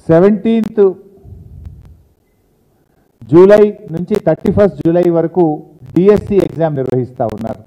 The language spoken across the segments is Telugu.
సెవెంటీన్త్ జూలై నుంచి థర్టీ ఫస్ట్ జూలై వరకు డిఎస్సి ఎగ్జామ్ నిర్వహిస్తూ ఉన్నారు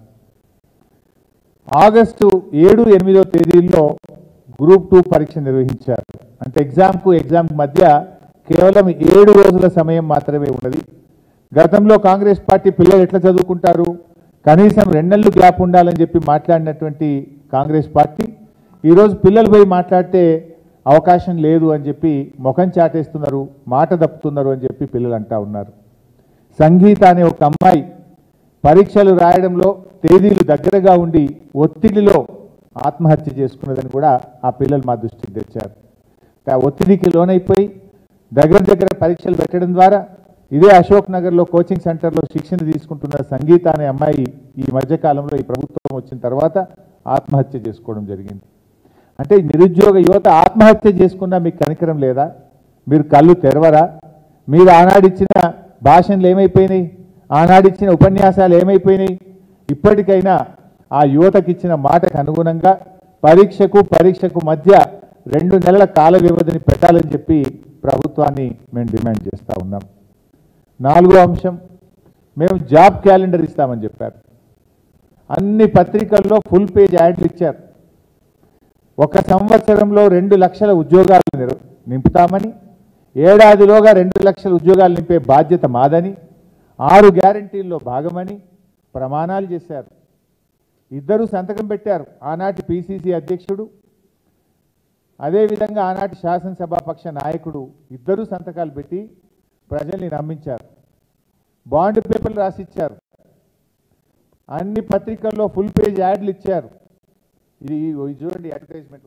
ఆగస్టు ఏడు ఎనిమిదో తేదీల్లో గ్రూప్ టూ పరీక్ష నిర్వహించారు అంటే ఎగ్జామ్కు ఎగ్జామ్ మధ్య కేవలం ఏడు రోజుల సమయం మాత్రమే ఉన్నది గతంలో కాంగ్రెస్ పార్టీ పిల్లలు ఎట్లా చదువుకుంటారు కనీసం రెండు నెలలు గ్యాప్ ఉండాలని చెప్పి మాట్లాడినటువంటి కాంగ్రెస్ పార్టీ ఈరోజు పిల్లలు పోయి మాట్లాడితే అవకాశం లేదు అని చెప్పి ముఖం చాటేస్తున్నారు మాట దప్పుతున్నారు అని చెప్పి పిల్లలు అంటా ఉన్నారు సంగీత అనే ఒక అమ్మాయి పరీక్షలు రాయడంలో తేదీలు దగ్గరగా ఉండి ఒత్తిడిలో ఆత్మహత్య చేసుకున్నదని కూడా ఆ పిల్లలు మా దృష్టికి తెచ్చారు ఆ ఒత్తిడికి లోనైపోయి దగ్గర దగ్గర పరీక్షలు పెట్టడం ద్వారా ఇదే అశోక్ నగర్లో కోచింగ్ సెంటర్లో శిక్షణ తీసుకుంటున్న సంగీత అనే అమ్మాయి ఈ మధ్యకాలంలో ఈ ప్రభుత్వం వచ్చిన తర్వాత ఆత్మహత్య చేసుకోవడం జరిగింది అంటే నిరుద్యోగ యువత ఆత్మహత్య చేసుకున్నా మీకు కనికరం లేదా మీరు కళ్ళు తెరవరా మీరు ఆనాడిచ్చిన భాషణలు ఏమైపోయినాయి ఆనాడిచ్చిన ఉపన్యాసాలు ఏమైపోయినాయి ఇప్పటికైనా ఆ యువతకి ఇచ్చిన మాటకు అనుగుణంగా పరీక్షకు పరీక్షకు మధ్య రెండు నెలల కాల వ్యవధిని పెట్టాలని చెప్పి ప్రభుత్వాన్ని మేము డిమాండ్ చేస్తూ ఉన్నాం నాలుగో అంశం మేము జాబ్ క్యాలెండర్ ఇస్తామని చెప్పారు అన్ని పత్రికల్లో ఫుల్ పేజ్ యాడ్లు ఇచ్చారు ఒక సంవత్సరంలో రెండు లక్షల ఉద్యోగాలు నిర్- నింపుతామని ఏడాదిలోగా రెండు లక్షల ఉద్యోగాలు నింపే బాధ్యత మాదని ఆరు గ్యారంటీల్లో భాగమని ప్రమాణాలు చేశారు ఇద్దరు సంతకం పెట్టారు ఆనాటి పిసిసి అధ్యక్షుడు అదేవిధంగా ఆనాటి శాసనసభాపక్ష నాయకుడు ఇద్దరు సంతకాలు పెట్టి ప్రజల్ని నమ్మించారు బాండ్ పేపర్లు రాసిచ్చారు అన్ని పత్రికల్లో ఫుల్ పేజ్ యాడ్లు ఇచ్చారు ఇది ఇది చూడండి అడ్వర్టైజ్మెంట్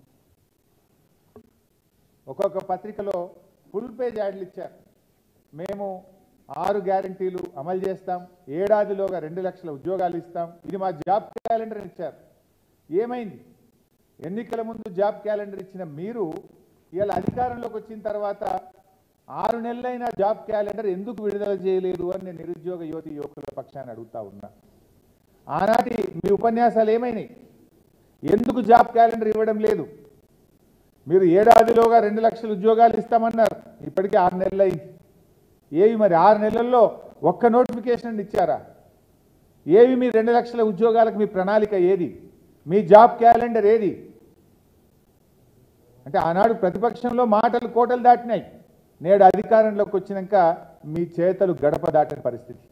ఒక్కొక్క పత్రికలో ఫుల్ పేజ్ యాడ్లు ఇచ్చారు మేము ఆరు గ్యారంటీలు అమలు చేస్తాం ఏడాదిలోగా రెండు లక్షల ఉద్యోగాలు ఇస్తాం ఇది మా జాబ్ క్యాలెండర్ అని ఇచ్చారు ఏమైంది ఎన్నికల ముందు జాబ్ క్యాలెండర్ ఇచ్చిన మీరు ఇవాళ అధికారంలోకి వచ్చిన తర్వాత ఆరు నెలలైన జాబ్ క్యాలెండర్ ఎందుకు విడుదల చేయలేదు అని నేను నిరుద్యోగ యువతి యువకుల పక్షాన్ని అడుగుతా ఉన్నా ఆనాటి మీ ఉపన్యాసాలు ఏమైనాయి ఎందుకు జాబ్ క్యాలెండర్ ఇవ్వడం లేదు మీరు ఏడాదిలోగా రెండు లక్షల ఉద్యోగాలు ఇస్తామన్నారు ఇప్పటికే ఆరు నెలలు అయింది ఏవి మరి ఆరు నెలల్లో ఒక్క నోటిఫికేషన్ ఇచ్చారా ఏవి మీ రెండు లక్షల ఉద్యోగాలకు మీ ప్రణాళిక ఏది మీ జాబ్ క్యాలెండర్ ఏది అంటే ఆనాడు ప్రతిపక్షంలో మాటలు కోటలు దాటినాయి నేడు అధికారంలోకి వచ్చినాక మీ చేతలు గడప దాటిన పరిస్థితి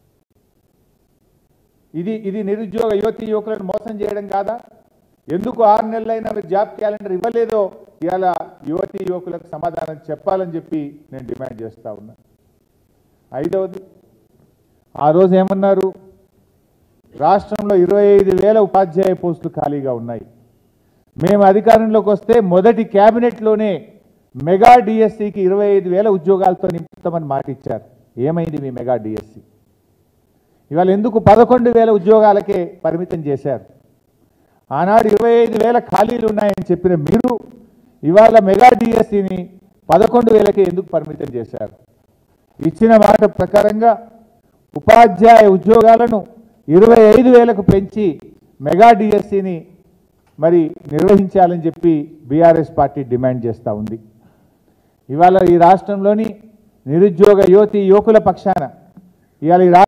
ఇది ఇది నిరుద్యోగ యువతి యువకులను మోసం చేయడం కాదా ఎందుకు ఆరు నెలలైనా మీరు జాబ్ క్యాలెండర్ ఇవ్వలేదో ఇవాళ యువతి యువకులకు సమాధానం చెప్పాలని చెప్పి నేను డిమాండ్ చేస్తా ఉన్నా ఐదవది ఆ రోజు ఏమన్నారు రాష్ట్రంలో ఇరవై ఐదు వేల ఉపాధ్యాయ పోస్టులు ఖాళీగా ఉన్నాయి మేము అధికారంలోకి వస్తే మొదటి క్యాబినెట్లోనే మెగా డిఎస్సికి ఇరవై ఐదు వేల ఉద్యోగాలతో నింపుతామని మాట ఇచ్చారు ఏమైంది మీ మెగా డిఎస్సి ఇవాళ ఎందుకు పదకొండు వేల ఉద్యోగాలకే పరిమితం చేశారు ఆనాడు ఇరవై ఐదు వేల ఖాళీలు ఉన్నాయని చెప్పిన మీరు ఇవాళ మెగా డిఎస్సిని పదకొండు వేలకే ఎందుకు పరిమితం చేశారు ఇచ్చిన మాట ప్రకారంగా ఉపాధ్యాయ ఉద్యోగాలను ఇరవై ఐదు వేలకు పెంచి మెగా డిఎస్సిని మరి నిర్వహించాలని చెప్పి బీఆర్ఎస్ పార్టీ డిమాండ్ చేస్తూ ఉంది ఇవాళ ఈ రాష్ట్రంలోని నిరుద్యోగ యువతి యువకుల పక్షాన ఇవాళ ఈ రా-